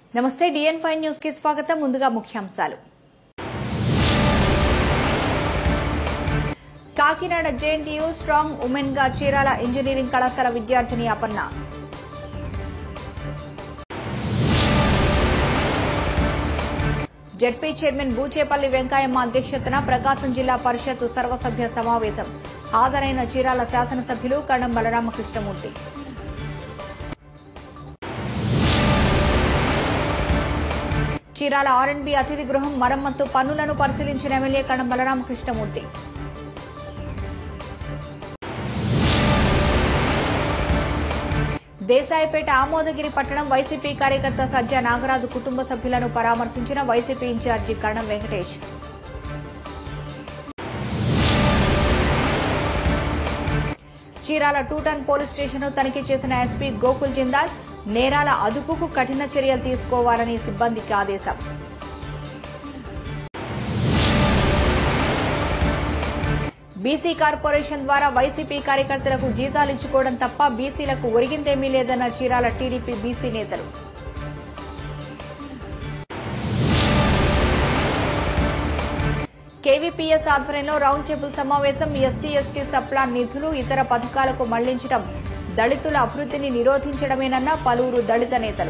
నమస్తే డిఎన్ five news కి స్వాగతం ముందుగా ముఖ్యాంశాలు కాకినాడ జేఎన్టీయూ స్ట్రాంగ్ ఉమెన్ గా చీరాల ఇంజనీరింగ్ కళాశాల విద్యార్థిని అపర్ణ జడ్పీ చైర్మన్ బూచేపల్లి వెంకయ్యమ్మ అధ్యక్షతన ప్రకాశం జిల్లా పరిషత్ సర్వసభ్య సమావేశం హాజరైన చీరాల శాసనసభ్యులు కడం బలరామకృష్ణమూర్తి చీరాల ఆర్ఎండ్బి అతిథి గృహం మరమ్మత్తు పనులను పరిశీలించిన ఎమ్మెల్యే కడం బలరామకృష్ణమూర్తి దేశాయిపేట ఆమోదగిరి పట్టణం వైసీపీ కార్యకర్త సజ్జ నాగరాజు కుటుంబ సభ్యులను పరామర్శించిన YCP incharge Karanam Venkatesh Chirala two town police station తనిఖీ చేసిన ఎస్పీ గోకుల్ జిందాల్ నేరాల అదుపుకు కఠిన చర్యలు తీసుకోవాలని సిబ్బందికి ఆదేశం బీసీ కార్పొరేషన్ ద్వారా వైసీపీ కార్యకర్తలకు జీతాలు ఇచ్చుకోవడం తప్ప బీసీలకు ఒరిగిందేమీ లేదన్న చీరాల టీడీపీ బీసీ నేతలు కేవీపీఎస్ ఆధ్వర్యంలో రౌండ్ టేబుల్ సమావేశం ఎస్సీ ఎస్టీ సప్లాన్ నిధులు ఇతర పథకాలకు మళ్లించడం దళితుల అభివృద్ధిని నిరోధించడమేనన్న పలువురు దళిత నేతలు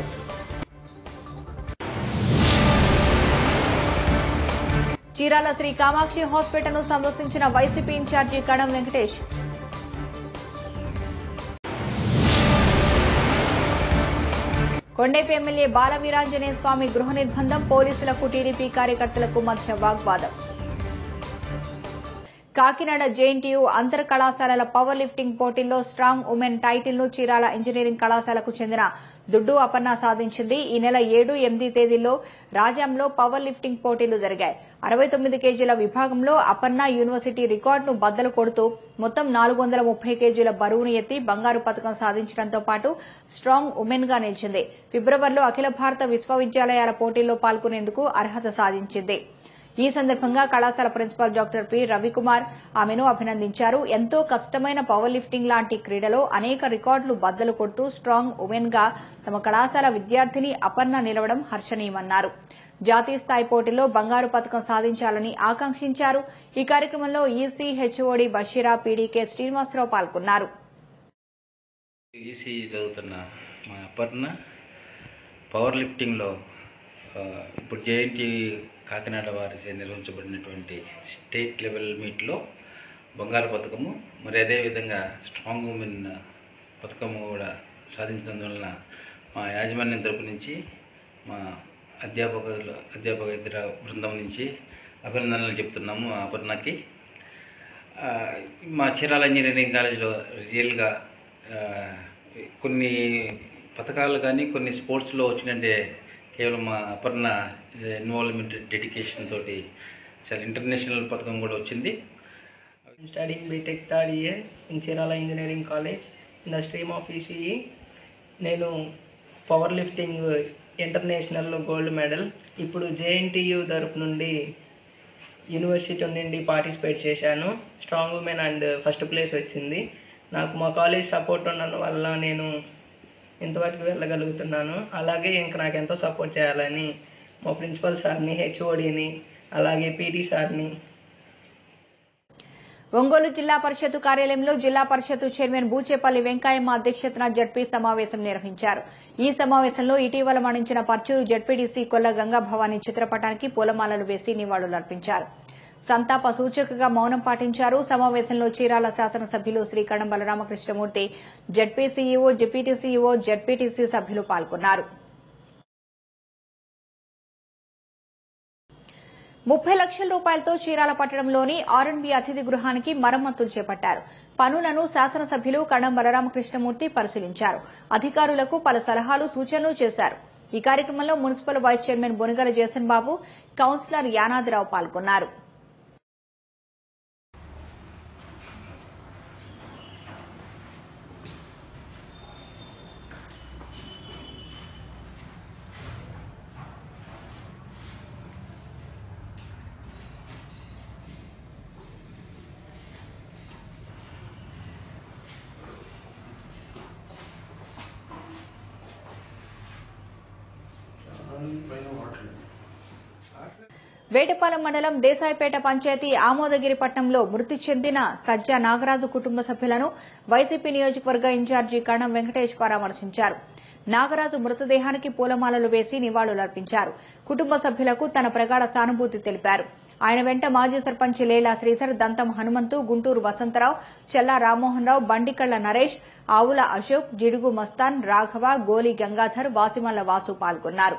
చీరాల శ్రీ కామాక్షి హాస్పిటల్ను సందర్శించిన YCP incharge Karanam Venkatesh Kondepi MLA Balaveeranjaneya Swamy గృహ నిర్బంధం పోలీసులకు టీడీపీ కార్యకర్తలకు మధ్య వాగ్వాదం కాకినాడ జేఎన్టీయూ అంతర్ కళాశాలల పవర్ లిఫ్టింగ్ పోటీల్లో స్ట్రాంగ్ ఉమెన్ టైటిల్ ను చీరాల ఇంజనీరింగ్ కళాశాలకు చెందిన దుడ్డు అపర్ణ సాధించింది ఈ నెల ఏడు ఎనిమిది తేదీల్లో రాజాంలో పవర్ లిఫ్టింగ్ పోటీలు జరిగాయి అరవై తొమ్మిది కేజీల విభాగంలో అపర్ణ యూనివర్సిటీ రికార్డును బద్దలు కొడుతూ మొత్తం నాలుగు వందల ముప్పై కేజీల బరువును ఎత్తి బంగారు పథకం సాధించడంతో పాటు స్ట్రాంగ్ ఉమెన్ గా నిలిచింది ఫిబ్రవరిలో అఖిల భారత విశ్వవిద్యాలయాల పోటీల్లో పాల్గొనేందుకు అర్హత సాధించింది ఈ సందర్భంగా కళాశాల ప్రిన్సిపాల్ డాక్టర్ పి రవికుమార్ ఆమెను అభినందించారు ఎంతో కష్టమైన పవర్ లిఫ్టింగ్ లాంటి క్రీడలో అనేక రికార్డులు బద్దలు కొడుతూ స్ట్రాంగ్ ఉమెన్ గా తమ కళాశాల విద్యార్థిని అపర్ణ నిలవడం హర్షణీయమన్నారు జాతీయ స్థాయి పోటీలో బంగారు పథకం సాధించాలని ఆకాంక్షించారు ఈ కార్యక్రమంలో EC HOD Basheera PDK Srinivasarao పాల్గొన్నారు ఈసీ చదువుతున్న మా అపర్ణ పవర్ లిఫ్టింగ్లో ఆ, ఇప్పుడు జేఎన్టీ కాకినాడ వారిచే నిర్వహించబడినటువంటి స్టేట్ లెవెల్ మీట్లో బంగారు పథకము మరి అదేవిధంగా స్ట్రాంగ్ ఉమెన్ పథకము కూడా సాధించినందువలన మా యాజమాన్యం తరపు నుంచి మా అధ్యాపకులు అధ్యాపకేతర బృందం నుంచి అభినందనలు చెప్తున్నాము ఆ అపర్ణకి ఆ, మా చీరాల ఇంజనీరింగ్ కాలేజీలో రియల్గా ఆ, కొన్ని పథకాలు కానీ కొన్ని స్పోర్ట్స్లో వచ్చినంటే కేవలం మా అపర్ణ ఇన్వాల్వ్మెంట్ డెడికేషన్ తోటి చాలా ఇంటర్నేషనల్ పథకం కూడా వచ్చింది I'm studying BTech third year in Chirala Engineering College in the stream of ECE. నేను పవర్ లిఫ్టింగ్ ఇంటర్నేషనల్లో గోల్డ్ మెడల్ ఇప్పుడు జేఎన్టీయు తరపు నుండి యూనివర్సిటీ నుండి పార్టిసిపేట్ చేశాను strong women and first place వచ్చింది నాకు మా కాలేజ్ సపోర్ట్ ఉండడం వల్ల నేను ఇంతవరకు వెళ్ళగలుగుతున్నాను అలాగే ఇంకా నాకు ఎంతో సపోర్ట్ చేయాలని మా ప్రిన్సిపల్ సార్ని హెచ్ఓడిని అలాగే పీటీ సార్ని ఒంగోలు జిల్లా పరిషత్ కార్యాలయంలో జిల్లా పరిషత్ చైర్మన్ బూచేపల్లి వెంకయ్యమ్మ అధ్యక్షతన జడ్పీ సమావేశం నిర్వహించారు ఈ సమావేశంలో ఇటీవల మరణించిన పర్చూరు జడ్పీడీసీ కొల్ల గంగా భవానీ చిత్రపటానికి పూలమాలలు వేసి నివాళులర్పించారు సంతాప సూచకగా మౌనం పాటించారు సమావేశంలో చీరాల శాసనసభ్యులు Shri Karanam Balaramakrishnamurthy ZP CEO deputy CEO ZPTC సభ్యులు పాల్గొన్నారు ముప్పై లక్షల రూపాయలతో చీరాల పట్టణంలోని ఆర్ఎండ్బి అతిథి గృహానికి మరమ్మతులు చేపట్టారు పనులను శాసనసభ్యులు కణం బలరామకృష్ణమూర్తి పరిశీలించారు అధికారులకు పలు సలహాలు సూచనలు చేశారు ఈ కార్యక్రమంలో municipal vice chairman Bonagala Jason Babu councillor Yanadirao పాల్గొన్నారు వేటపాలెం మండలం దేశాయిపేట పంచాయతీ ఆమోదగిరి పట్టణంలో మృతి చెందిన సజ్జ నాగరాజు కుటుంబ సభ్యులను వైసీపీ నియోజకవర్గ ఇన్ఛార్జి కణం వెంకటేష్ పరామర్శించారు నాగరాజు మృతదేహానికి పూలమాలలు వేసి నివాళులర్పించారు కుటుంబ సభ్యులకు తన ప్రగాఢ సానుభూతి తెలిపారు ఆయన వెంట మాజీ సర్పంచ్ లేలా శ్రీధర్ దంతం హనుమంతు గుంటూరు వసంతరావు చెల్లా రామ్మోహన్ రావు బండికళ్ల నరేష్ ఆవుల అశోక్ జిడుగు మస్తాన్ రాఘవ గోలి గంగాధర్ వాసిమల్ల వాసు పాల్గొన్నారు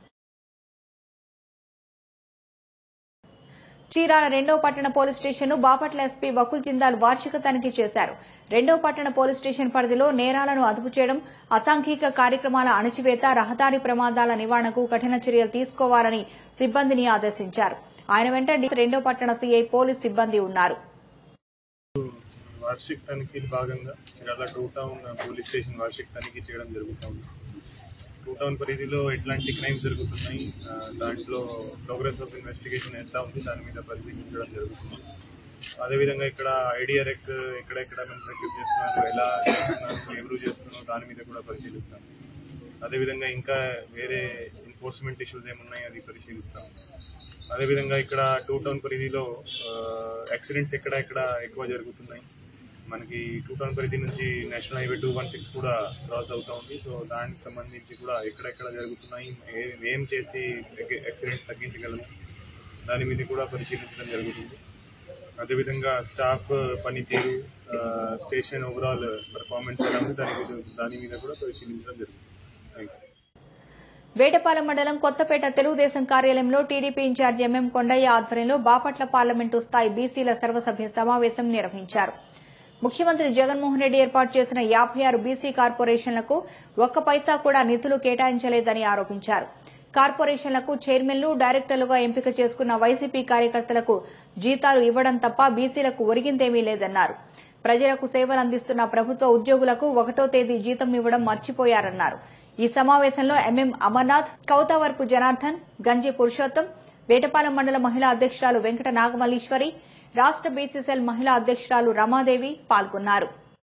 చీరాల రెండో పట్టణ పోలీస్ స్టేషన్ ను బాపట్ల ఎస్పీ వకుల్ జిందాల్ వార్షిక తనిఖీ చేశారు రెండో పట్టణ పోలీస్ స్టేషన్ పరిధిలో నేరాలను అదుపు చేయడం అసాంఘిక కార్యక్రమాల అణచివేత రహదారి ప్రమాదాల నివారణకు కఠిన చర్యలు తీసుకోవాలని సిబ్బందిని ఆదేశించారు ఆయన వెంట డి- రెండో పట్టణ సీఐ పోలీస్ సిబ్బంది ఉన్నారు వార్షిక తనిఖీలు భాగంగా Chirala two town police station వార్షిక తనిఖీ చేయడం జరుగుతుంది టూ టౌన్ పరిధిలో ఎట్లాంటి క్రైమ్స్ జరుగుతున్నాయి ఆ, దాంట్లో ప్రోగ్రెస్ ఆఫ్ ఇన్వెస్టిగేషన్ ఎంత ఉంది దాని మీద పరిశీలించడం జరుగుతుంది అదేవిధంగా ఇక్కడ ఐడిఆర్ఎక్ ఎక్కడెక్కడ మేము రిక్రూట్ చేస్తున్నారు ఎలా చేస్తున్నారు ఎవరు చేస్తున్నారు దాని మీద కూడా పరిశీలిస్తాం అదేవిధంగా ఇంకా వేరే ఎన్ఫోర్స్మెంట్ ఇష్యూస్ ఏమున్నాయి అది పరిశీలిస్తాం అదేవిధంగా ఇక్కడ టూ టౌన్ పరిధిలో యాక్సిడెంట్స్ ఎక్కడ ఎక్కడ ఎక్కువ జరుగుతున్నాయి మనకి టూ టౌన్ పరిధి నుంచి national highway two one six కూడా క్రాస్ అవుతా ఉంది సో దానికి సంబంధించి కూడా ఎక్కడెక్కడ జరుగుతున్నాయి ఏ- ఏం చేసి యాక్సిడెంట్స్ తగ్గించగలము దాని మీద కూడా పరిశీలించడం జరుగుతుంది అదేవిధంగా స్టాఫ్ పనితీరు ఆ, స్టేషన్ ఓవరాల్ పర్ఫార్మెన్స్ ఎలా ఉంది దాని మీద దాని మీద కూడా పరిశీలించడం జరుగుతుంది థ్యాంక్ యూ వేటపాలెం మండలం కొత్తపేట తెలుగుదేశం కార్యాలయంలో టీడీపీ ఇన్ఛార్జ్ ఎంఎం కొండయ్య ఆధ్వర్యంలో బాపట్ల పార్లమెంటు స్థాయి బీసీల సర్వసభ్య సమావేశం నిర్వహించారు ముఖ్యమంత్రి జగన్మోహన్ రెడ్డి ఏర్పాటు చేసిన యాభై ఆరు బీసీ కార్పొరేషన్లకు ఒక్క పైసా కూడా నిధులు కేటాయించలేదని ఆరోపించారు కార్పొరేషన్లకు చైర్మన్లు డైరెక్టర్లుగా ఎంపిక చేసుకున్న వైసీపీ కార్యకర్తలకు జీతాలు ఇవ్వడం తప్ప బీసీలకు ఒరిగిందేమీ లేదన్నారు ప్రజలకు సేవలు అందిస్తున్న ప్రభుత్వ ఉద్యోగులకు ఒకటో తేదీ జీతం ఇవ్వడం మర్చిపోయారన్నారు ఈ సమావేశంలో ఎంఎం అమర్నాథ్ కౌతావర్పు జనార్దన్ గంజి పురుషోత్తం వేటపాలెం మండల మహిళా అధ్యక్షురాలు వెంకట నాగమల్లీశ్వరి రాష్ట బీసీసీఎల్ మహిళా అధ్యక్షురాలు రమాదేవి పాల్గొన్నారు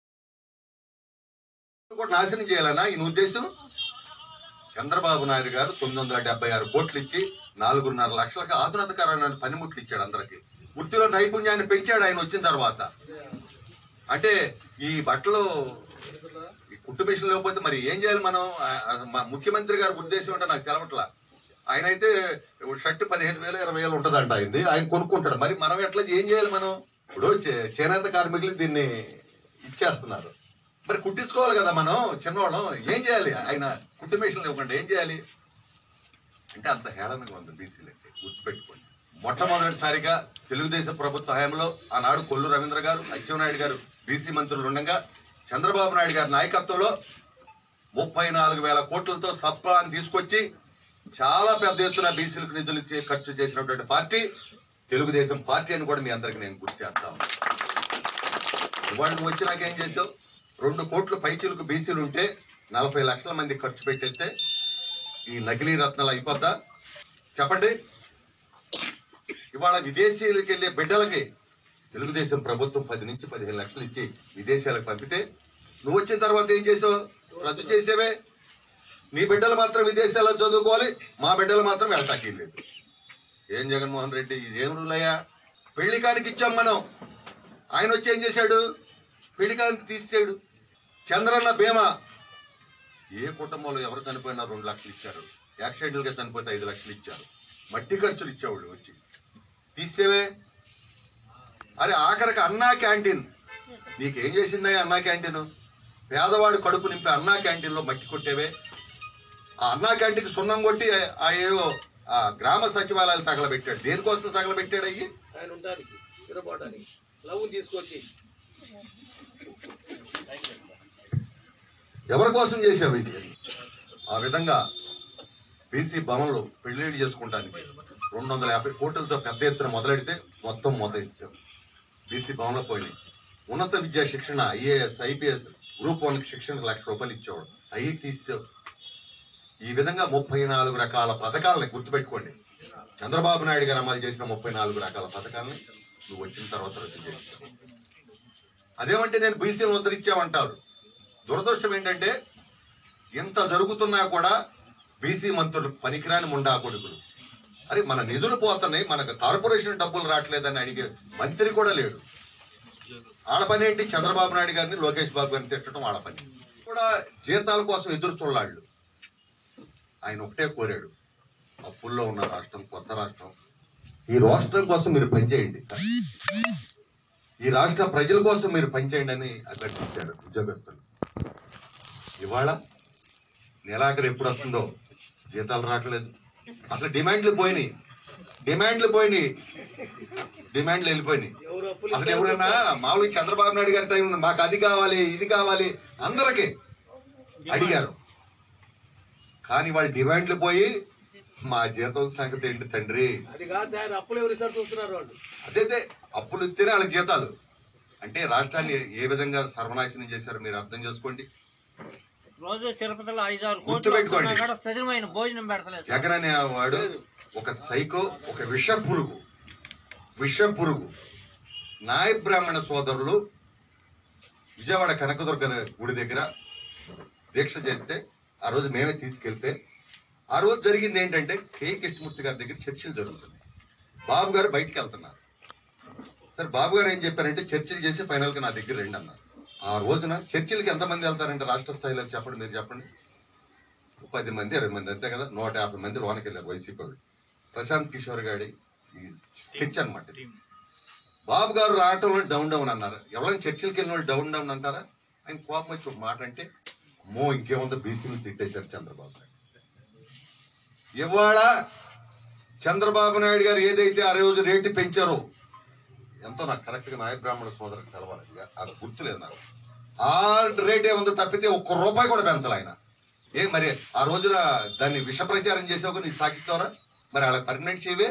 కూడా నాశనం చేయాలనా ఈయన ఉద్దేశం చంద్రబాబు నాయుడు గారు తొమ్మిది వందల డెబ్బై ఆరు కోట్లు ఇచ్చి నాలుగున్నర లక్షలకు ఆధునికరమైన పనిముట్లు ఇచ్చాడు అందరికి వృత్తిలో నైపుణ్యాన్ని పెంచాడు ఆయన వచ్చిన తర్వాత అంటే ఈ బట్టలు ఈ కుట్టు మిషన్ లేకపోతే మరి ఏం చేయాలి మనం ఆ- ఆ మా ముఖ్యమంత్రి గారి ఉద్దేశం అంటే నాకు తెలవట్లా ఆయన అయితే షర్ట్ పదిహేను వేలు ఇరవై వేలు ఉంటుందంట అయింది ఆయన కొనుక్కుంటాడు మరి మనం ఎట్లా ఏం చేయాలి మనం ఇప్పుడు చే- చేనేత కార్మికులు దీన్ని ఇచ్చేస్తున్నారు మరి కుట్టించుకోవాలి కదా మనం చిన్నవాళ్ళం ఏం చేయాలి ఆయన కుట్టు మిషన్లు ఇవ్వకుండా ఏం చేయాలి అంటే అంత హేళనగా ఉంది బీసీలకి గుర్తుపెట్టుకోండి మొట్టమొదటిసారిగా తెలుగుదేశం ప్రభుత్వ హయాంలో ఆనాడు కొల్లు రవీంద్ర గారు అచ్చెన్నాయుడు గారు బీసీ మంత్రులు ఉండగా చంద్రబాబు నాయుడు గారి నాయకత్వంలో ముప్పై నాలుగు వేల కోట్లతో సప్లాన్ తీసుకొచ్చి చాలా పెద్ద ఎత్తున బీసీలకు నిధులు ఇచ్చి ఖర్చు చేసినటువంటి పార్టీ తెలుగుదేశం పార్టీ అని కూడా మీ అందరికి నేను గుర్తు చేస్తాను ఇవాళ నువ్వు వచ్చి నాకేం చేసావు రెండు కోట్ల పైచీలకు బీసీలు ఉంటే నలభై లక్షల మంది ఖర్చు పెట్టేస్తే ఈ నకిలీ రత్నాలు అయిపోద్దా చెప్పండి ఇవాళ విదేశీయులకు వెళ్ళే బిడ్డలకి తెలుగుదేశం ప్రభుత్వం పది నుంచి పదిహేను లక్షలు ఇచ్చి విదేశాలకు పంపితే నువ్వు వచ్చిన తర్వాత ఏం చేసావు రద్దు చేసేవే నీ బిడ్డలు మాత్రం విదేశాల్లో చదువుకోవాలి మా బిడ్డలు మాత్రం వెళ్తాకి లేదు ఏం జగన్మోహన్ రెడ్డి ఇదేం రూల్ అయ్యా పెళ్లి కానికి ఇచ్చాం మనం ఆయన వచ్చి ఏం చేశాడు పెళ్లి కానికి తీసాడు చంద్రన్న బీమా ఏ కుటుంబంలో ఎవరు చనిపోయినా రెండు లక్షలు ఇచ్చారు యాక్సిడెంటల్ గా చనిపోతే ఐదు లక్షలు ఇచ్చారు మట్టి ఖర్చులు ఇచ్చేవాళ్ళు వచ్చి తీసేవే అరే ఆఖరికి అన్నా క్యాంటీన్ నీకేం చేసిందా అన్నా క్యాంటీన్ పేదవాడు కడుపు నింపే అన్నా క్యాంటీన్ లో మట్టి కొట్టేవే ఆ అన్నా క్యాంటీన్కి సున్నం కొట్టి ఆ ఏవో ఆ గ్రామ సచివాలయాలు తగలబెట్టాడు దేనికోసం తగలబెట్టాడు అయ్యి ఆయన ఉండడానికి నిద్రపోవడానికి లవ్ తీసుకొచ్చి ఎవరి కోసం చేసావు ఇది ఆ విధంగా బీసీ భవన్లు పెళ్లిళ్ళు చేసుకుంటానికి రెండు వందల యాభై కోట్లతో పెద్ద ఎత్తున మొదలెడితే మొత్తం మొదలెచ్చావు బీసీ భవన్లో పోయినాయి ఉన్నత విద్యా శిక్షణ ఐఏఎస్ ఐపీఎస్ గ్రూప్ వన్ శిక్షణకు లక్ష రూపాయలు ఇచ్చేవాడు అయ్యి తీసావు ఈ విధంగా ముప్పై నాలుగు రకాల పథకాలని గుర్తుపెట్టుకోండి చంద్రబాబు నాయుడు గారు అమలు చేసిన ముప్పై నాలుగు రకాల పథకాలని నువ్వు వచ్చిన తర్వాత రద్దు చేస్తావు అదేమంటే నేను బీసీలు ఉద్ధరించామంటారు దురదృష్టం ఏంటంటే ఇంత జరుగుతున్నా కూడా బీసీ మంత్రులు పనికిరాని ముండా కొడుకులు అరే మన నిధులు పోతున్నాయి మనకు కార్పొరేషన్ డబ్బులు రావట్లేదని అడిగే మంత్రి కూడా లేడు వాళ్ళ పని ఏంటి చంద్రబాబు నాయుడు గారిని లోకేష్ బాబు గారిని తిట్టడం వాళ్ళ పని కూడా జీతాల కోసం ఎదురు చూడాళ్ళు ఆయన ఒకటే కోరాడు అప్పుల్లో ఉన్న రాష్ట్రం కొత్త రాష్ట్రం ఈ రాష్ట్రం కోసం మీరు పనిచేయండి ఈ రాష్ట్ర ప్రజల కోసం మీరు పనిచేయండి అని అభ్యర్థించాడు ఉద్యోగస్తులు ఇవాళ నెలాఖరు ఎప్పుడు వస్తుందో జీతాలు రావట్లేదు అసలు డిమాండ్లు పోయినాయి డిమాండ్లు పోయినాయి డిమాండ్లు వెళ్ళిపోయినాయి ఎవరు అప్పులు అసలు ఎవరైనా మామూలుగా చంద్రబాబు నాయుడు గారి టైం మాకు అది కావాలి ఇది కావాలి అందరికీ అడిగారు కానీ వాళ్ళ డిమాండ్లు పోయి మా జీతం సంగతి ఏంటి తండ్రి అది కాదు సార్ అప్పులు ఎవరు సార్ చూస్తున్నారు వాళ్ళు అదైతే అప్పులు ఇస్తేనే వాళ్ళకి జీతాలు అంటే రాష్ట్రాన్ని ఏ విధంగా సర్వనాశనం చేశారో మీరు అర్థం చేసుకోండి రోజు తిరుపతిలో ఐదారు కోట్లు గుర్తుపెట్టుకోండి. వస్తున్నా కూడా సజనమైన భోజనం పెడతలేదు సార్. జగన్ అనేవాడు ఒక సైకో ఒక విష పురుగు విష పురుగు నాయ బ్రాహ్మణ సోదరులు విజయవాడ కనకదుర్గ గుడి దగ్గర దీక్ష చేస్తే ఆ రోజు మేమే తీసుకెళ్తే ఆ రోజు జరిగింది ఏంటంటే కే కృష్ణమూర్తి గారి దగ్గర చర్చలు జరుగుతుంది బాబు గారు బయటికి వెళ్తున్నారు సరే బాబు గారు ఏం చెప్పారంటే చర్చలు చేసి ఫైనల్ గా నా దగ్గర రండి అన్నారు ఆ రోజున చర్చిలకి ఎంతమంది వెళ్తారంటే రాష్ట్ర స్థాయిలో చెప్పండి మీరు చెప్పండి పది మంది ఇరవై మంది అంతే కదా నూట యాభై మంది లోనకి వెళ్ళారు వైసీపీ వాళ్ళు ప్రశాంత్ కిషోర్ గారి స్కెచ్ అనమాట ఇది. బాబు గారు రావటంలో డౌన్ డౌన్ అన్నారు ఎవరైనా చర్చిలకి వెళ్ళిన వాళ్ళు డౌన్ డౌన్ అంటారా ఆయన కోపం వచ్చి ఒక మాట అంటే అమ్మో ఇంకేముందో బీసీలు తిట్టేశారు చంద్రబాబు నాయుడు ఇవాళ చంద్రబాబు నాయుడు గారు ఏదైతే ఆ రోజు రేటు పెంచారో ఎంతో నాకు కరెక్ట్ గా నాయ బ్రాహ్మణ సోదరుడు తెలవాలి ఇక అది గుర్తులేదు నాకు ఆ రేట్ ఏముందో తప్పితే ఒక్క రూపాయి కూడా పెంచాలి ఆయన ఏ మరి ఆ రోజున దాన్ని విష ప్రచారం చేసావు నీకు సాగిస్తావరా మరి అలా పర్మనెంట్ చేయవే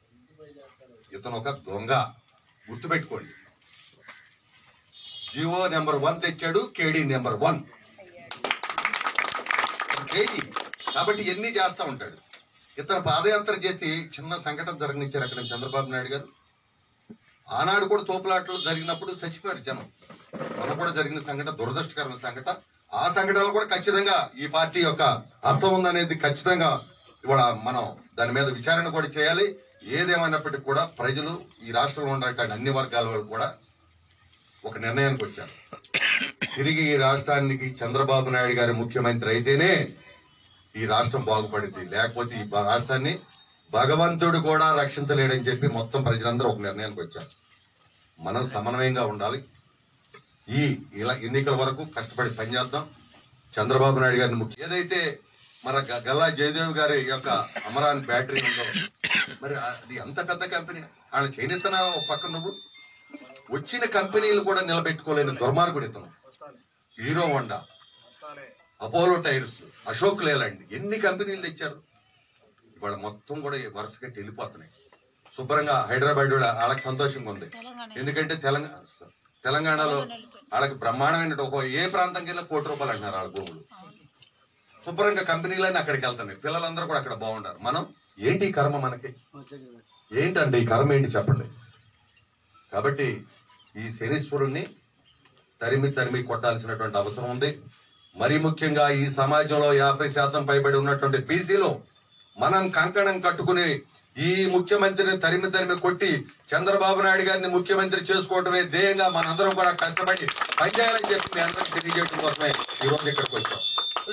ఇతను ఒక దొంగ గుర్తుపెట్టుకోండి జియో నెంబర్ వన్ తెచ్చాడు కేడీ నెంబర్ వన్ కేడీ కాబట్టి ఎన్ని చేస్తా ఉంటాడు ఇతను పాదయాత్ర చేసి చిన్న సంఘటన జరగనిచ్చారు అక్కడ చంద్రబాబు నాయుడు గారు ఆనాడు కూడా తోపులాటలు జరిగినప్పుడు చచ్చిపోయారు జనం మన కూడా జరిగిన సంఘటన దురదృష్టకరమైన సంఘటన ఆ సంఘటనలో కూడా ఖచ్చితంగా ఈ పార్టీ యొక్క హస్తం ఉందనేది ఖచ్చితంగా ఇవాళ మనం దాని మీద విచారణ కూడా చేయాలి ఏదేమైనప్పటికీ కూడా ప్రజలు ఈ రాష్ట్రంలో ఉన్నటువంటి అన్ని వర్గాల వాళ్ళు కూడా ఒక నిర్ణయానికి వచ్చారు తిరిగి ఈ రాష్ట్రానికి చంద్రబాబు నాయుడు గారి ముఖ్యమంత్రి అయితేనే ఈ రాష్ట్రం బాగుపడింది లేకపోతే ఈ బా- రాష్ట్రాన్ని భగవంతుడు కూడా రక్షించలేడని చెప్పి మొత్తం ప్రజలందరూ ఒక నిర్ణయానికి వచ్చారు మనం సమన్వయంగా ఉండాలి ఈ ఇలా ఎన్నికల వరకు కష్టపడి పనిచేద్దాం చంద్రబాబు నాయుడు గారిని ముఖ్య ఏదైతే మన గ- గల్లా జయదేవ్ గారి యొక్క అమరాన్ బ్యాటరీ ఉందో మరి అది అంత పెద్ద కంపెనీ ఆయన చేయనిస్తున్నా ఒక పక్క నువ్వు వచ్చిన కంపెనీలు కూడా నిలబెట్టుకోలేని దుర్మార్గుడు ఇతను Hero Honda Apollo Tyres Ashok Leyland ఎన్ని కంపెనీలు తెచ్చారు ఇవాళ మొత్తం కూడా ఈ వరుసగా వెళ్ళిపోతున్నాయి శుభ్రంగా హైదరాబాద్ వాళ్ళ- వాళ్ళకి సంతోషంగా ఉంది ఎందుకంటే తెలంగాణ తెలంగాణలో వాళ్ళకి బ్రహ్మాండమైన ఒక ఏ ప్రాంతంకి వెళ్ళినా కోటి రూపాయలు అంటున్నారు వాళ్ళ భూములు శుభ్రంగా కంపెనీలన్నీ అక్కడికి వెళ్తున్నాయి పిల్లలందరూ కూడా అక్కడ బాగుంటారు మనం ఏంటి ఈ కర్మ మనకి ఏంటంటే ఈ కర్మ ఏంటి చెప్పండి కాబట్టి ఈ శనీశ్వరుణ్ణి తరిమి తరిమి కొట్టాల్సినటువంటి అవసరం ఉంది మరి ముఖ్యంగా ఈ సమాజంలో యాభై శాతం పైబడి ఉన్నటువంటి బీసీలో మనం కంకణం కట్టుకుని ఈ ముఖ్యమంత్రిని తరిమి తరిమి కొట్టి చంద్రబాబు నాయుడు గారిని ముఖ్యమంత్రి చేసుకోవడమే ధ్యేయంగా మనందరం కూడా కష్టపడి పనిచేయాలని చెప్పి మీ అందరికి తెలియజేయడం కోసమే ఈ రోజు ఇక్కడికి వచ్చాం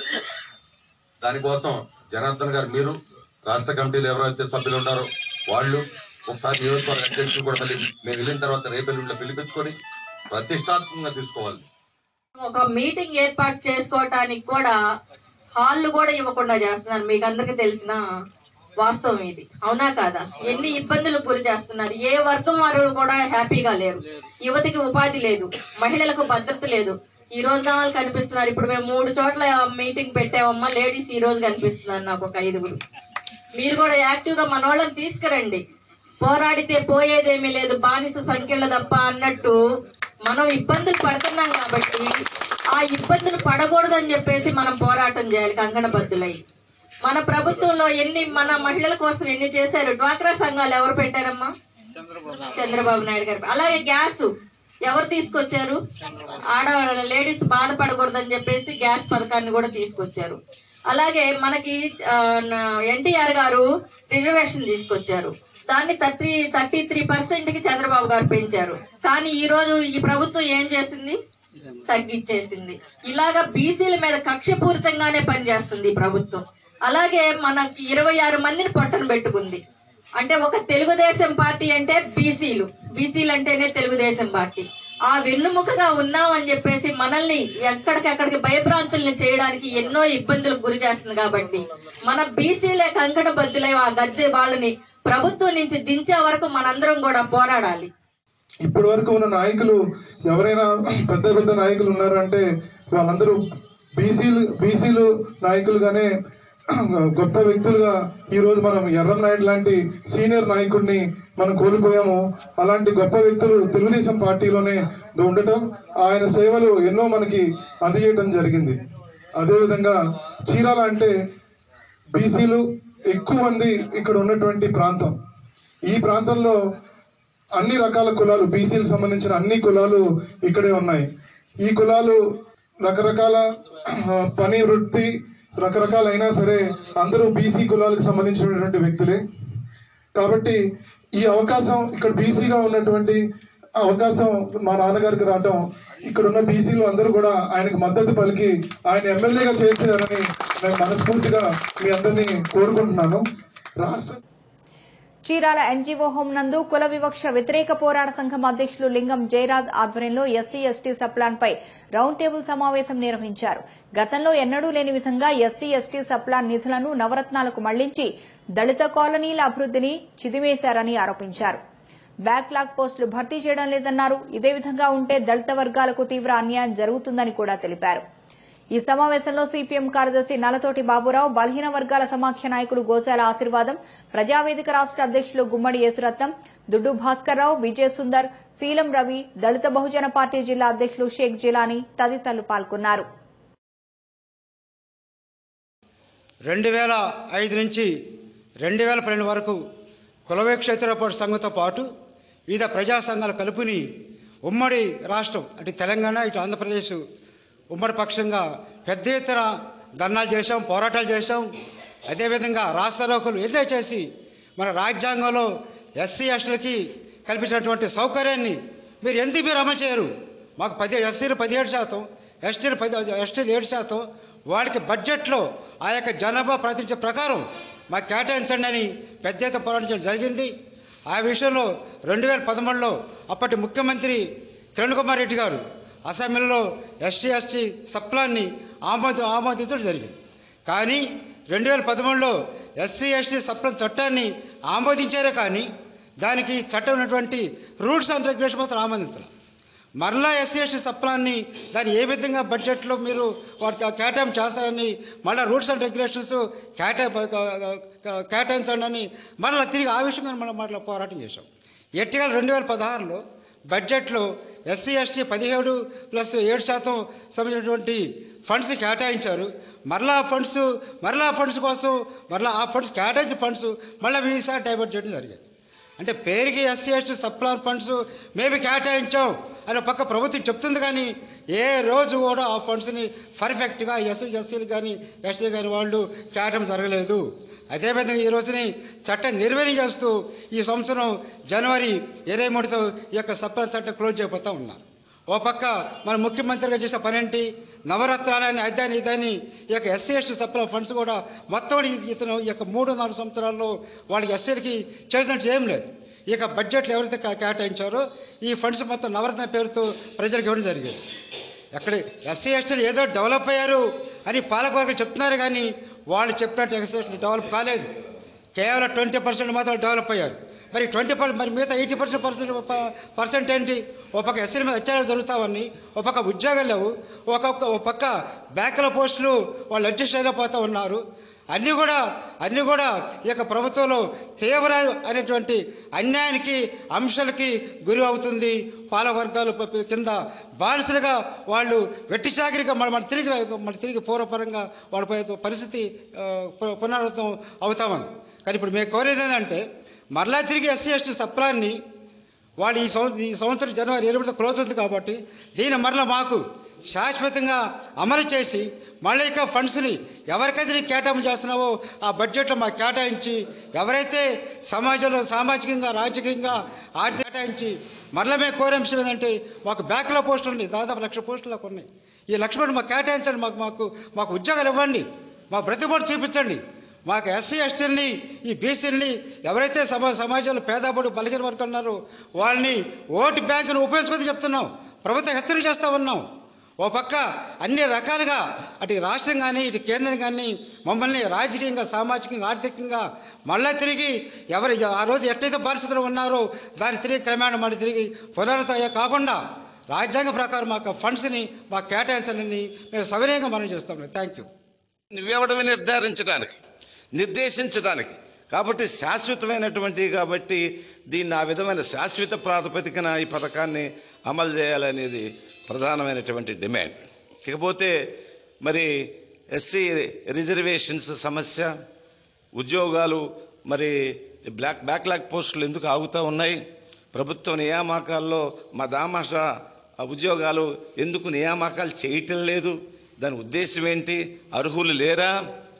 దానికోసం జనార్దన్ గారు మీరు రాష్ట్ర కమిటీలో ఎవరైతే సభ్యులు ఉన్నారో వాళ్ళు ఒకసారి నియోజకవర్గ అధ్యక్షులు కూడా మళ్ళీ మేము వెళ్ళిన తర్వాత రేపెల్లుండిలో పిలిపించుకొని ప్రతిష్టాత్మకంగా తీసుకోవాలి ఒక మీటింగ్ ఏర్పాటు చేసుకోవటానికి కూడా హాళ్ళు కూడా ఇవ్వకుండా చేస్తున్నారు మీకు అందరికి తెలిసిన వాస్తవం ఇది అవునా కాదా ఎన్ని ఇబ్బందులు గురి చేస్తున్నారు ఏ వర్గం వారు కూడా హ్యాపీగా లేరు యువతికి ఉపాధి లేదు మహిళలకు భద్రత లేదు ఈ రోజు కావాలి కనిపిస్తున్నారు ఇప్పుడు మేము మూడు చోట్ల మీటింగ్ పెట్టామమ్మా లేడీస్ ఈ రోజు కనిపిస్తున్నారు నాకు ఒక ఐదుగురు మీరు కూడా యాక్టివ్ గా మన వాళ్ళని తీసుకురండి పోరాడితే పోయేదేమీ లేదు బానిస సంఖ్యలు తప్ప అన్నట్టు మనం ఇబ్బందులు పడుతున్నాం కాబట్టి ఆ ఇబ్బందులు పడకూడదని చెప్పేసి మనం పోరాటం చేయాలి కంకణబద్దులై మన ప్రభుత్వంలో ఎన్ని మన మహిళల కోసం ఎన్ని చేశారు డ్వాక్రా సంఘాలు ఎవరు పెట్టారమ్మా చంద్రబాబు నాయుడు గారు అలాగే గ్యాస్ ఎవరు తీసుకొచ్చారు ఆడవాళ్ళ లేడీస్ బాధపడకూడదని చెప్పేసి గ్యాస్ పథకాన్ని కూడా తీసుకొచ్చారు అలాగే మనకి ఎన్టీఆర్ గారు రిజర్వేషన్ తీసుకొచ్చారు దాన్ని థర్టీ థర్టీ త్రీ పర్సెంట్ కి చంద్రబాబు గారు పెంచారు కానీ ఈ రోజు ఈ ప్రభుత్వం ఏం చేసింది తగ్గించేసింది ఇలాగా బీసీల మీద కక్షపూరితంగానే పనిచేస్తుంది ఈ ప్రభుత్వం అలాగే మనకి ఇరవై ఆరు మందిని పొట్టన పెట్టుకుంది అంటే ఒక తెలుగుదేశం పార్టీ అంటే బీసీలు బీసీలు అంటేనే తెలుగుదేశం పార్టీ ఆ వెన్నుముకగా ఉన్నాం అని చెప్పేసి మనల్ని ఎక్కడికెక్కడికి భయభ్రాంతుల్ని చేయడానికి ఎన్నో ఇబ్బందులకు గురి చేస్తుంది కాబట్టి మన బీసీలే కంకణ బద్దులై ఆ గద్దె వాళ్ళని ప్రభుత్వం నుంచి దించే వరకు మనందరం కూడా పోరాడాలి ఇప్పటి వరకు ఉన్న నాయకులు ఎవరైనా పెద్ద పెద్ద నాయకులు ఉన్నారంటే వాళ్ళందరూ బీసీలు బీసీలు నాయకులుగానే గొప్ప వ్యక్తులుగా ఈ రోజు మనం ఎర్రం నాయుడు లాంటి సీనియర్ నాయకుడిని మనం కోల్పోయాము అలాంటి గొప్ప వ్యక్తులు తెలుగుదేశం పార్టీలోనే ఉండటం ఆయన సేవలు ఎన్నో మనకి అందజేయడం జరిగింది అదేవిధంగా చీరాల అంటే బీసీలు ఎక్కువ మంది ఇక్కడ ఉన్నటువంటి ప్రాంతం ఈ ప్రాంతంలో అన్ని రకాల కులాలు బీసీలకు సంబంధించిన అన్ని కులాలు ఇక్కడే ఉన్నాయి ఈ కులాలు రకరకాల ఆ, పని వృత్తి రకరకాలైనా సరే అందరూ బీసీ కులాలకు సంబంధించినటువంటి వ్యక్తులే కాబట్టి ఈ అవకాశం ఇక్కడ బీసీగా ఉన్నటువంటి అవకాశం మా నాన్నగారికి రావటం ఇక్కడ ఉన్న బీసీలు అందరూ కూడా ఆయనకు మద్దతు పలికి ఆయన ఎమ్మెల్యేగా చేశారని నేను మనస్ఫూర్తిగా మీ అందరినీ కోరుకుంటున్నాను రాష్ట్ర చీరాల ఎన్జీఓ హోం నందు కుల వివక్ష వ్యతిరేక పోరాట సంఘం అధ్యక్షులు లింగం జయరాజ్ ఆధ్వర్యంలో ఎస్సీ ఎస్టీ సప్లాన్ పై రౌండ్ టేబుల్ సమావేశం నిర్వహించారు గతంలో ఎన్నడూ లేని విధంగా ఎస్సీ ఎస్టీ సప్లాన్ నిధులను నవరత్నాలకు మళ్లించి దళిత కాలనీల అభివృద్దిని చిదిమేశారని ఆరోపించారు బ్యాక్లాగ్ పోస్టులు భర్తీ చేయడం లేదన్నారు ఇదే విధంగా ఉంటే దళిత వర్గాలకు తీవ్ర అన్యాయం జరుగుతుందని కూడా తెలిపారు ఈ సమావేశంలో సిపిఎం కార్యదర్శి నలతోటి బాబురావు బలహీన వర్గాల సమాఖ్య నాయకులు గోశాల ఆశీర్వాదం ప్రజావేదిక రాష్ట అధ్యక్షులు గుమ్మడి యేసురత్నం దుడ్డు భాస్కర్రావు విజయ్ సుందర్ శీలం రవి దళిత బహుజన పార్టీ జిల్లా అధ్యక్షులు షేక్ జిలానీ తదితరులు పాల్గొన్నారు రెండు వేల ఐదు నుంచి రెండు వేల పన్నెండు వరకు కులవేక్షేతర సంఘంతో పాటు వివిధ ప్రజా సంఘాల కలుపుని ఉమ్మడి రాష్ట్రం అటు తెలంగాణ ఇటు ఆంధ్రప్రదేశ్ ఉమ్మడి పక్షంగా పెద్ద ఎత్తున ధర్నాలు చేశాం పోరాటాలు చేశాం అదేవిధంగా రాష్ట్రలోకులు ఎన్నో చేసి మన రాజ్యాంగంలో ఎస్సీ ఎస్టీలకి కల్పించినటువంటి సౌకర్యాన్ని మీరు ఎందుకు మీరు అమలు చేయరు మాకు పది ఎస్సీలు పదిహేడు శాతం ఎస్టీలు పది ఎస్టీలు ఏడు శాతం వాళ్ళకి బడ్జెట్లో ఆ యొక్క జనాభా ప్రాతినిధ్యం ప్రకారం మాకు కేటాయించండి అని పెద్ద ఎత్తున పోరాటం జరిగింది ఆ విషయంలో రెండు వేల పదమూడులో అప్పటి ముఖ్యమంత్రి కిరణ్ కుమార్ రెడ్డి గారు అసెంబ్లీలో ఎస్టీ ఎస్టీ సప్లాన్ని ఆమోద ఆమోదించడం జరిగింది కానీ రెండు వేల పదమూడులో ఎస్సీ ఎస్టీ సప్లాన్ చట్టాన్ని ఆమోదించారే కానీ దానికి చట్టం ఉన్నటువంటి రూల్స్ అండ్ రెగ్యులేషన్ మాత్రం ఆమోదించాలి మరలా ఎస్సీ ఎస్టీ సప్లాన్ని దాన్ని ఏ విధంగా బడ్జెట్లో మీరు వాటికి కేటాయింపు చేస్తారని మళ్ళీ రూల్స్ అండ్ రెగ్యులేషన్స్ కేటా కేటాయించండి అని మళ్ళీ తిరిగి ఆ విషయం మీద మనం మళ్ళీ పోరాటం చేశాం ఎట్టిగా రెండు వేల పదహారులో బడ్జెట్లో ఎస్సీ ఎస్టీ పదిహేడు ప్లస్ ఏడు శాతం సంబంధించినటువంటి ఫండ్స్ కేటాయించారు మరలా ఆ ఫండ్స్ మరలా ఆ ఫండ్స్ కోసం మరలా ఆ ఫండ్స్ కేటాయించిన ఫండ్స్ మళ్ళీ వీసారి డైవర్ట్ చేయడం జరిగింది అంటే పేరుకి ఎస్సీ ఎస్టీ సప్లాన్ ఫండ్స్ మేము కేటాయించాం అని పక్క ప్రభుత్వం చెప్తుంది కానీ ఏ రోజు కూడా ఆ ఫండ్స్ని పర్ఫెక్ట్గా ఎస్సీ ఎస్సీలు కానీ ఎస్టీ కానీ వాళ్ళు కేటాయం జరగలేదు అదేవిధంగా ఈ రోజుని చట్టం నిర్వహణ చేస్తూ ఈ సంవత్సరం జనవరి ఇరవై మూడుతో ఈ యొక్క సప్లాన్ చట్టం క్లోజ్ చేయబోతూ ఉన్నారు ఓ పక్క మన ముఖ్యమంత్రిగా చేసే పనేంటి నవరత్నాలని అదాని ఇదాని ఈ యొక్క ఎస్సీ ఎస్టీ సప్లై ఫండ్స్ కూడా మొత్తం ఈ- ఇతను ఈ యొక్క మూడు నాలుగు సంవత్సరాల్లో వాళ్ళకి ఎస్సీలకి చేసినట్టు ఏం లేదు ఈ యొక్క బడ్జెట్లు ఎవరైతే కా- కేటాయించారో ఈ ఫండ్స్ మొత్తం నవరత్న పేరుతో ప్రజలకు ఇవ్వడం జరిగింది ఎక్కడ ఎస్సీ ఎస్టీలు ఏదో డెవలప్ అయ్యారు అని పాలకవర్గం చెప్తున్నారు కానీ వాళ్ళు చెప్పినట్టు ఎస్సీ ఎస్టీ డెవలప్ కాలేదు కేవలం ట్వంటీ పర్సెంట్ మాత్రం డెవలప్ అయ్యారు మరి ట్వంటీ పర్సెంట్ మరి మిగతా ఎయిటీ పర్సెంట్ పర్సెంట్ పర్సెంట్ ఏంటి ఒక పక్క ఎస్సీల మీద అత్యాచారాలు జరుగుతావని ఒక పక్క ఉద్యోగాలు లేవు ఒక ఒక పక్క బ్యాంకుల పోస్టులు వాళ్ళు అడ్జస్ట్ అయిపోతూ ఉన్నారు అన్నీ కూడా అన్నీ కూడా ఈ యొక్క ప్రభుత్వంలో తీవ్ర అనేటువంటి అన్యాయానికి అంశాలకి గురి అవుతుంది పాలవర్గాలు ప- ప- కింద బానిసలుగా వాళ్ళు వెట్టి చాకరిగా మన మన తిరిగి మన తిరిగి పూర్వపరంగా వాళ్ళ ప- పరిస్థితి ఆ, పు- పునరావృతం అవుతామని కానీ ఇప్పుడు మేము కోరేది ఏంటంటే మరలా తిరిగి ఎస్సీ ఎస్టీ సప్లాన్ని వాళ్ళు ఈ సంవత్సరం ఈ సంవత్సరం జనవరి ఇరవై క్లోజ్ ఉంది కాబట్టి దీన్ని మరలా మాకు శాశ్వతంగా అమలు చేసి మళ్ళీ ఇక ఫండ్స్ని ఎవరికైతే నీకు కేటాయింపు చేస్తున్నావో ఆ బడ్జెట్లో మాకు కేటాయించి ఎవరైతే సమాజంలో సామాజికంగా రాజకీయంగా ఆర్థిక కేటాయించి మరలా మేము కోరే అంశం ఏంటంటే మాకు బ్యాక్లో పోస్టులు ఉన్నాయి దాదాపు లక్ష పోస్టులకు ఉన్నాయి ఈ లక్ష పోస్టులు మాకు కేటాయించండి మాకు మాకు మాకు ఉద్యోగాలు ఇవ్వండి మా ప్రతిభ చూపించండి మాకు ఎస్సీ ఎస్టీలని ఈ బీసీలని ఎవరైతే సమా సమాజంలో పేదపడు బలహీన వర్గాలు ఉన్నారో వాళ్ళని ఓటు బ్యాంకును ఉపయోగించుకొని చెప్తున్నాం ప్రభుత్వం హెచ్చరిక చేస్తూ ఉన్నాం ఓ పక్క అన్ని రకాలుగా అటు రాష్ట్రం కానీ ఇటు కేంద్రం కానీ మమ్మల్ని రాజకీయంగా సామాజికంగా ఆర్థికంగా మళ్ళీ తిరిగి ఎవరు ఆ రోజు ఎట్టయితే పరిస్థితులు ఉన్నారో దాన్ని తిరిగి క్రమేణా మళ్ళీ తిరిగి పునరుద్ధరణ కాకుండా రాజ్యాంగ ప్రకారం మాకు ఫండ్స్ని మాకు కేటాయించాలని మేము సవినయంగా మనం చేస్తాం థ్యాంక్ యూ నువ్వెవడవి నిర్ధారించడానికి నిర్దేశించడానికి కాబట్టి శాశ్వతమైనటువంటి కాబట్టి దీన్ని ఆ విధమైన శాశ్వత ప్రాతిపదికన ఈ పథకాన్ని అమలు చేయాలనేది ప్రధానమైనటువంటి డిమాండ్ ఇకపోతే మరి ఎస్సీ రిజర్వేషన్స్ సమస్య ఉద్యోగాలు మరి బ్లాక్ బ్యాక్లాగ్ పోస్టులు ఎందుకు ఆగుతూ ఉన్నాయి ప్రభుత్వ నియామకాల్లో మా దామాష ఆ ఉద్యోగాలు ఎందుకు నియామకాలు చేయటం లేదు దాని ఉద్దేశం ఏంటి అర్హులు లేరా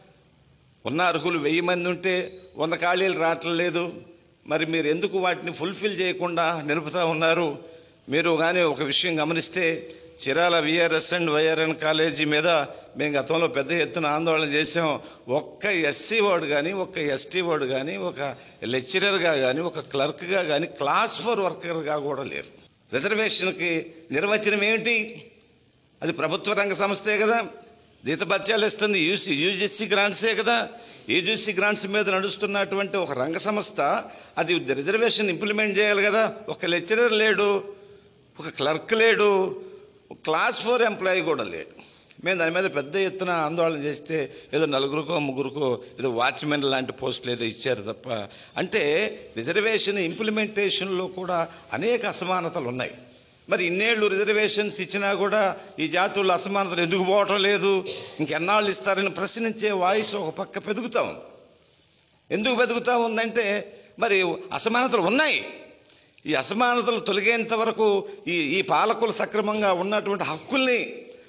ఉన్న అర్హులు వెయ్యి మంది ఉంటే వంద ఖాళీలు రావటం లేదు మరి మీరు ఎందుకు వాటిని ఫుల్ఫిల్ చేయకుండా నిలుపుతూ ఉన్నారు మీరు కానీ ఒక విషయం గమనిస్తే Chirala VRS and YRN college మీద మేము గతంలో పెద్ద ఎత్తున ఆందోళన చేసాం ఒక్క ఎస్సీ వార్డు కానీ ఒక్క ఎస్టీ వార్డు కానీ ఒక లెక్చరర్గా కానీ ఒక క్లర్క్గా కానీ క్లాస్ ఫోర్ వర్కర్గా కూడా లేరు రిజర్వేషన్కి నిర్వచనం ఏంటి అది ప్రభుత్వ రంగ సంస్థే కదా జీతభత్యాలు ఇస్తుంది యూసీ యూజీసీ గ్రాంట్సే కదా యూజీసీ గ్రాంట్స్ మీద నడుస్తున్నటువంటి ఒక రంగ సంస్థ అది రిజర్వేషన్ ఇంప్లిమెంట్ చేయాలి కదా ఒక లెక్చరర్ లేడు ఒక క్లర్క్ లేడు ఒక క్లాస్ ఫోర్ ఎంప్లాయీ కూడా లేడు మేము దాని మీద పెద్ద ఎత్తున ఆందోళన చేస్తే ఏదో నలుగురికో ముగ్గురికో ఏదో వాచ్మెన్ లాంటి పోస్టులు ఏదో ఇచ్చారు తప్ప అంటే రిజర్వేషన్ ఇంప్లిమెంటేషన్లో కూడా అనేక అసమానతలు ఉన్నాయి మరి ఇన్నేళ్ళు రిజర్వేషన్స్ ఇచ్చినా కూడా ఈ జాతుల్లో అసమానతలు ఎందుకు పోవటం లేదు ఇంకెన్నాళ్ళు ఇస్తారని ప్రశ్నించే వాయిస్ ఒక పక్క పెరుగుతూ ఉంది ఎందుకు పెరుగుతూ ఉందంటే మరి అసమానతలు ఉన్నాయి ఈ అసమానతలు తొలగేంత వరకు ఈ ఈ పాలకులు సక్రమంగా ఉన్నటువంటి హక్కుల్ని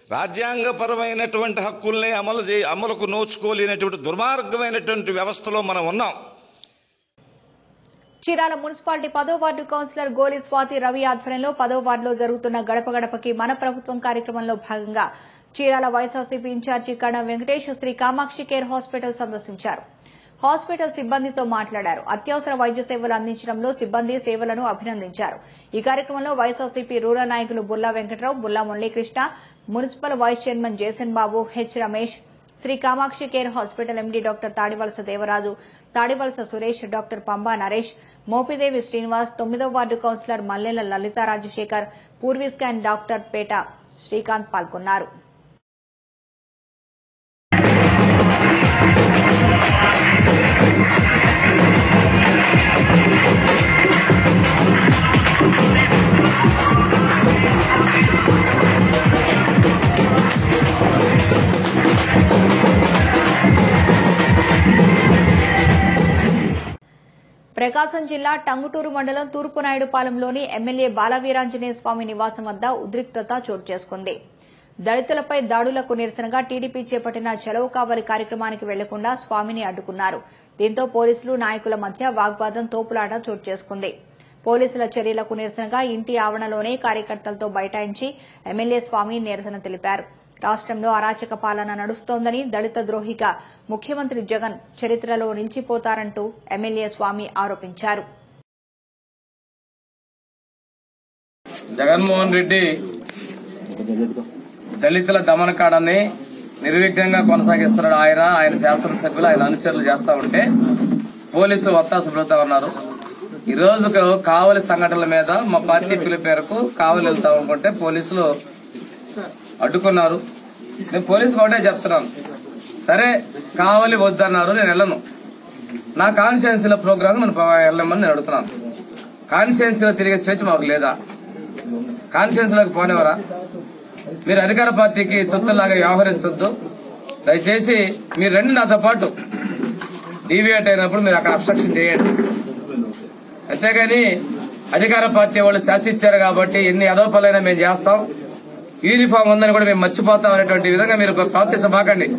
రాజ్యాంగపరమైనటువంటి హక్కుల్ని అమలు చే అమలుకు నోచుకోలేనటువంటి దుర్మార్గమైనటువంటి వ్యవస్థలో మనం ఉన్నాం చీరాల మున్సిపాలిటీ పదో వార్డు కౌన్సిలర్ గోలి స్వాతి రవి ఆధ్వర్యంలో పదో వార్డులో జరుగుతున్న గడప గడపకి మన ప్రభుత్వం కార్యక్రమంలో భాగంగా Chirala YSRCP incharge Karanam Venkatesh Shri Kamakshi care hospital సందర్శించారు హాస్పిటల్ సిబ్బందితో మాట్లాడారు అత్యవసర వైద్య సేవలు అందించడంలో సిబ్బంది సేవలను అభినందించారు ఈ కార్యక్రమంలో వైఎస్ఆర్సీపీ రూరల్ నాయకులు Bulla Venkatrao Bulla Muralikrishna municipal vice chairman Jason Babu H Ramesh Shri Kamakshi care hospital MD doctor Tadivalasa Devaraju Tadivalasa Suresh doctor Pamba Naresh Mopidevi Srinivas తొమ్మిదో ward councillor Mallela Lalitha Rajasekhar Purvi scan doctor Peta Srikanth పాల్గొన్నారు ప్రకాశం జిల్లా టంగుటూరు మండలం తూర్పునాయుడుపాలెంలోని ఎమ్మెల్యే బాలవీరాంజనేయ స్వామి నివాసం వద్ద ఉద్రిక్తత చోటు చేసుకుంది దళితులపై దాడులకు నిరసనగా టీడీపీ చేపట్టిన చెలవు కావలి కార్యక్రమానికి వెళ్లకుండా స్వామిని అడ్డుకున్నారు దీంతో పోలీసులు నాయకుల మధ్య వాగ్వాదం తోపులాట చోటు చేసుకుంది పోలీసుల చర్యలకు నిరసనగా ఇంటి ఆవరణలోనే కార్యకర్తలతో బైఠాయించి ఎమ్మెల్యే స్వామి నిరసన తెలిపారు రాష్ట్రంలో అరాచక పాలన నడుస్తోందని దళిత ద్రోహిగా ముఖ్యమంత్రి జగన్ చరిత్రలో నిలిచిపోతారంటూ ఎమ్మెల్యే స్వామి ఆరోపించారు జగన్మోహన్ రెడ్డి దళితుల దమనకాడాన్ని నిర్విఘ్నంగా కొనసాగిస్తున్నాడు ఆయన ఆయన శాసనసభ్యులు ఆయన అనుచరులు చేస్తా ఉంటే పోలీసులు వత్తాసు పలుకుతా ఉన్నారు ఈ రోజు కావలి సంఘటనల మీద మా పార్టీ పిలుపు మేరకు కావలి వెళ్తా అనుకుంటే పోలీసులు అడ్డుకున్నారు నేను పోలీసులు ఒకటే చెప్తున్నాను సరే కావలి వద్దన్నారు నేను వెళ్ళను నా కాన్స్టిట్యున్సీల ప్రోగ్రామ్ నన్ను వెళ్ళమని నేను అడుగుతున్నాను కాన్స్టిట్యున్సీలో తిరిగే స్వేచ్ఛ మాకు లేదా కాన్స్టిట్యున్సీలోకి పోనేవరా మీరు అధికార పార్టీకి తొత్తులాగా వ్యవహరించొద్దు దయచేసి మీరు రండి నాతో పాటు డీవియేట్ అయినప్పుడు మీరు అక్కడ అబ్స్ట్రక్షన్ చేయండి అంతేగాని అధికార పార్టీ వాళ్ళు శాసిచ్చారు కాబట్టి ఎన్ని అదోపలైనా మేము చేస్తాం యూనిఫామ్ ఉందని కూడా మేము మర్చిపోతాం అనేటువంటి విధంగా మీరు ప్రవర్తించబాకండి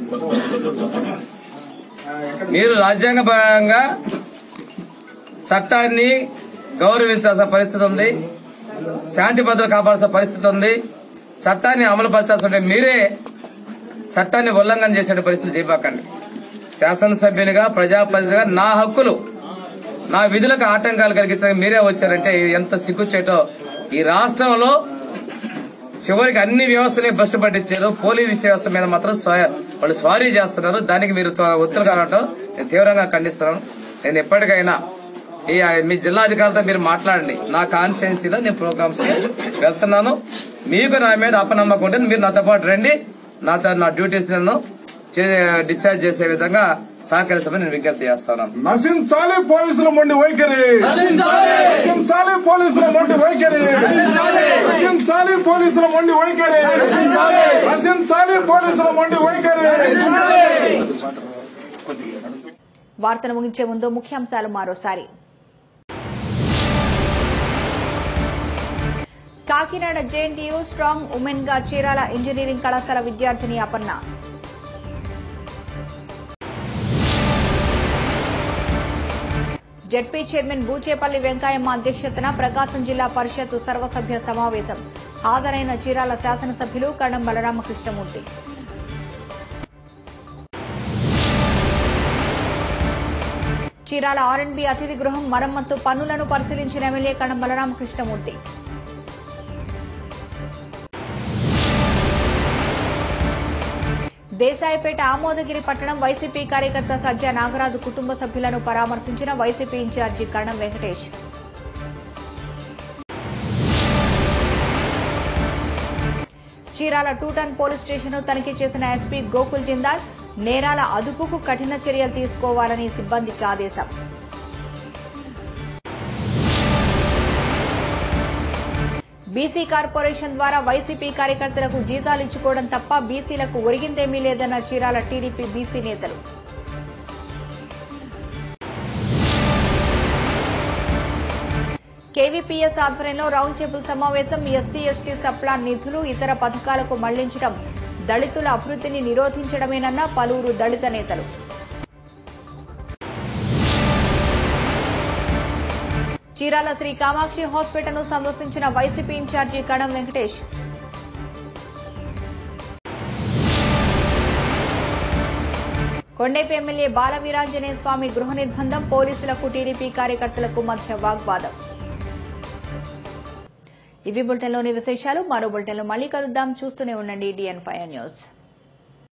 మీరు రాజ్యాంగపరంగా చట్టాన్ని గౌరవించాల్సిన పరిస్థితి ఉంది శాంతి భద్రత కాపాడాల్సిన పరిస్థితి ఉంది చట్టాన్ని అమలు పరచాల్సి ఉంటే మీరే చట్టాన్ని ఉల్లంఘన చేసే పరిస్థితి చేయబాకండి శాసనసభ్యునిగా ప్రజాప్రతినిధిగా నా హక్కులు నా విధులకు ఆటంకాలు కలిగించడానికి మీరే వచ్చారంటే ఇది ఎంత సిగ్గుచేటో ఈ రాష్ట్రంలో చివరికి అన్ని వ్యవస్థని భ్రష్టు పట్టించారు పోలీస్ వ్యవస్థ మీద మాత్రం స్వ- వాళ్ళు స్వారీ చేస్తున్నారు దానికి మీరు త్వ- ఒత్తిడి కావడం నేను తీవ్రంగా ఖండిస్తున్నాను నేను ఎప్పటికైనా ఈ మీ జిల్లా అధికారులతో మీరు మాట్లాడండి నా కాన్స్టిట్యున్సీలో నేను ప్రోగ్రామ్స్ కి వెళ్తున్నాను మీకు నా మీద అపనమ్మకం ఉంటే మీరు నాతో పాటు రండి నాతో నా డ్యూటీస్ నన్ను చే- డిశ్చార్జ్ చేసే విధంగా సహకరించమని నేను విజ్ఞప్తి చేస్తాను నశించాలి పోలీసుల మొండి వైఖరి నశించాలి పోలీసుల మొండి వైఖరి నశించాలి పోలీసుల మొండి వైఖరి నశించాలి పోలీసుల మొండి వైఖరి వార్తను ముగించే ముందు ముఖ్యాంశాలు మరోసారి కాకినాడ జేఎన్టీయూ స్ట్రాంగ్ ఉమెన్ గా చీరాల ఇంజనీరింగ్ కళాశాల విద్యార్థిని అపర్ణ జడ్పీ చైర్మన్ బూచేపల్లి వెంకయ్యమ్మ అధ్యక్షతన ప్రకాశం జిల్లా పరిషత్ సర్వసభ్య సమావేశం హాజరైన చీరాల శాసనసభ్యులు కణం బలరామకృష్ణమూర్తి చీరాల ఆర్ఎండ్బి అతిథి గృహం మరమ్మత్తు పనులను పరిశీలించిన ఎమ్మెల్యే కణం బలరామకృష్ణమూర్తి దేశాయిపేట ఆమోదగిరి పట్టణం వైసీపీ కార్యకర్త సజ్జ నాగరాజు కుటుంబ సభ్యులను పరామర్శించిన YCP incharge Karanam Venkatesh Chirala two town police station తనిఖీ చేసిన ఎస్పీ గోకుల్ జిందాల్ నేరాల అదుపుకు కఠిన చర్యలు తీసుకోవాలని సిబ్బందికి ఆదేశం బీసీ కార్పొరేషన్ ద్వారా వైసీపీ కార్యకర్తలకు జీతాలు ఇచ్చుకోవడం తప్ప బీసీలకు ఒరిగిందేమీ లేదన్న చీరాల టీడీపీ బీసీ నేతలు కేవీపీఎస్ ఆధ్వర్యంలో రౌండ్ టేబుల్ సమావేశం ఎస్సీ ఎస్టీ సప్లాన్ నిధులు ఇతర పథకాలకు మళ్లించడం దళితుల అభివృద్ధిని నిరోధించడమేనన్న పలువురు దళిత నేతలు చీరాల శ్రీ కామాక్షి హాస్పిటల్ను సందర్శించిన YCP incharge Karanam Venkatesh Kondepi MLA Balaveeranjaneya Swamy గృహ నిర్బంధం పోలీసులకు టీడీపీ కార్యకర్తలకు మధ్య వాగ్వాదం ఇవి బులెటిన్లోని విశేషాలు మరో బులెటిన్లో మళ్ళీ కలుద్దాం చూస్తూనే ఉండండి డిఎన్ ఫైవ్ న్యూస్